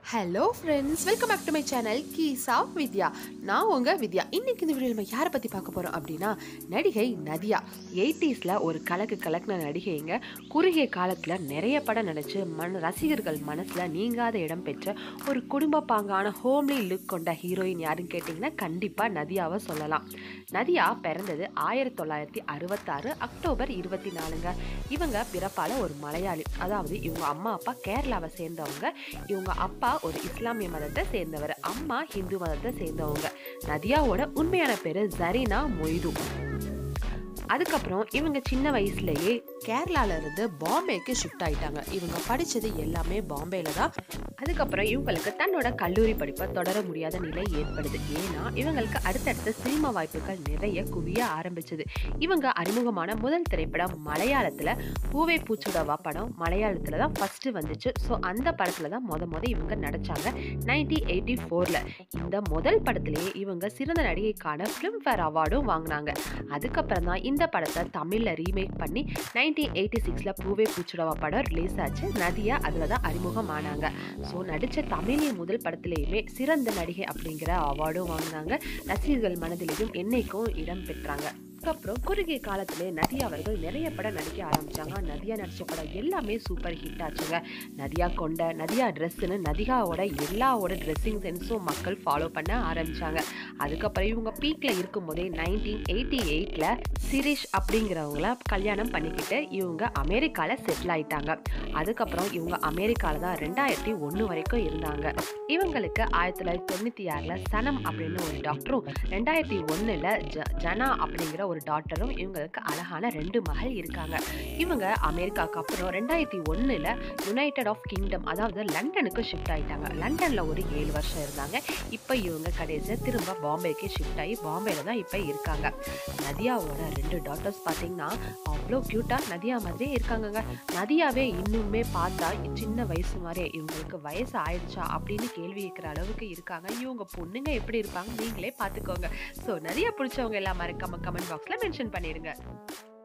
hello friends welcome back to my channel keys of Vidya நான் உங்கள் வித்யா இன்னைக்கு இந்த வீடியோ நம்ம யாரை பற்றி பார்க்க போகிறோம் அப்படின்னா நடிகை நதியா எயிட்டிஸில் ஒரு கலக்கு கலக்குன நடிகைங்க குறுகிய காலத்தில் நிறைய படம் நடிச்சு மன ரசிகர்கள் மனசில் நீங்காத இடம் பெற்ற ஒரு குடும்ப பாங்கான ஹோம்லி லுக் கொண்ட ஹீரோயின் யாருன்னு கேட்டிங்கன்னா கண்டிப்பாக நதியாவை சொல்லலாம் நதியா பிறந்தது ஆயிரத்தி தொள்ளாயிரத்தி அறுபத்தாறு அக்டோபர் இருபத்தி நாலுங்க இவங்க பிறப்பால ஒரு மலையாளி அதாவது இவங்க அம்மா அப்பா கேரளாவை சேர்ந்தவங்க இவங்க அப்பா ஒரு இஸ்லாமிய மதத்தை சேர்ந்தவர் அம்மா ஹிந்து மதத்தை சேர்ந்தவங்க நதியாவோட உண்மையான பேரு ஜரீனா மொய்து அதுக்கப்புறம் இவங்க சின்ன வயசுலயே கேரளால இருந்து பாம்பேக்கு ஷிஃப்ட் ஆயிட்டாங்க இவங்க படிச்சது எல்லாமே பாம்பேல தான் அதுக்கப்புறம் இவங்களுக்கு தன்னோட கல்லூரி படிப்பை தொடர முடியாத நிலை ஏற்படுது ஏன்னா இவங்களுக்கு அடுத்தடுத்த சினிமா வாய்ப்புகள் நிறைய குவிய ஆரம்பிச்சது இவங்க அறிமுகமான முதல் திரைப்படம் மலையாளத்துல பூவே பூச்சுடவா படம் மலையாளத்துல தான் ஃபர்ஸ்ட் வந்துச்சு ஸோ அந்த படத்துல தான் முத முத இவங்க நடிச்சாங்க நைன்டீன் எயிட்டி ஃபோர்ல இந்த முதல் படத்திலேயே இவங்க சிறந்த நடிகைக்கான ஃபிலிம்ஃபேர் அவார்டும் வாங்கினாங்க அதுக்கப்புறம் தான் இந்த படத்தை தமிழ்ல ரீமேக் பண்ணி நைன்டீன் எயிட்டி சிக்ஸ்ல பூவே பூச்சுடவா படம் ரிலீஸ் ஆச்சு நதியா அதில் தான் அறிமுகமானாங்க ஸோ நடித்த தமிழிய முதல் படத்திலேயுமே சிறந்த நடிகை அப்படிங்கிற அவார்டும் வாங்கினாங்க ரசிகர்கள் மனதிலையும் என்னைக்கும் இடம் பெற்றாங்க அதுக்கப்புறம் குறுகிய காலத்திலே நதியா அவர்கள் நிறைய படம் நடிக்க ஆரம்பிச்சாங்க நதியா நடிச்ச படம் எல்லாமே சூப்பர் ஹிட் ஆச்சுங்க நதியா கொண்ட நதியா ட்ரெஸ்ஸுன்னு நதிகாவோட எல்லாவோட ட்ரெஸ்ஸிங் சென்ஸும் மக்கள் ஃபாலோ பண்ண ஆரம்பிச்சாங்க அதுக்கப்புறம் இவங்க பீக்கில் இருக்கும்போதே நைன்டீன் எயிட்டி எயிட்டில் சிரீஷ் அப்படிங்கிறவங்கள கல்யாணம் பண்ணிக்கிட்டு இவங்க அமெரிக்காவில் செட்டில் ஆயிட்டாங்க அதுக்கப்புறம் இவங்க அமெரிக்காவில் தான் ரெண்டாயிரத்தி ஒன்று வரைக்கும் இருந்தாங்க இவங்களுக்கு ஆயிரத்தி தொள்ளாயிரத்தி தொண்ணூற்றி ஆறில் சனம் அப்படின்னு ஒரு டாக்டரும் ரெண்டாயிரத்தி ஒன்றில் ஜ ஜனா அப்படிங்கிற ஒரு டாக்டரும் இவங்களுக்கு அழகான ரெண்டு மகள் இருக்காங்க இவங்க அமெரிக்காவுக்கு அப்புறம் ரெண்டாயிரத்தி ஒன்றில் யுனைடெட் ஆஃப் கிங்டம் அதாவது லண்டனுக்கு ஷிஃப்ட் ஆயிட்டாங்க லண்டனில் ஒரு ஏழு வருஷம் இருந்தாங்க இப்போ இவங்க கடைசியாக திரும்ப பாம்பேக்கு ஷிஃப்ட் ஆகி பாம்பேல தான் இப்போ இருக்காங்க நதியாவோட ரெண்டு டாட்டர்ஸ் பார்த்தீங்கன்னா அவ்வளோ க்யூட்டாக நதியா மாதிரியே இருக்காங்கங்க நதியாவே இன்னுமே பார்த்தா சின்ன வயசு மாதிரியே இவங்களுக்கு வயசு ஆயிடுச்சா அப்படின்னு கேள்வி கேட்குற அளவுக்கு இருக்காங்க இவங்க பொண்ணுங்க எப்படி இருப்பாங்க நீங்களே பார்த்துக்கோங்க ஸோ நிறைய பிடிச்சவங்க எல்லாம் மறக்காம கமெண்ட் பாக்ஸில் மென்ஷன் பண்ணிடுங்க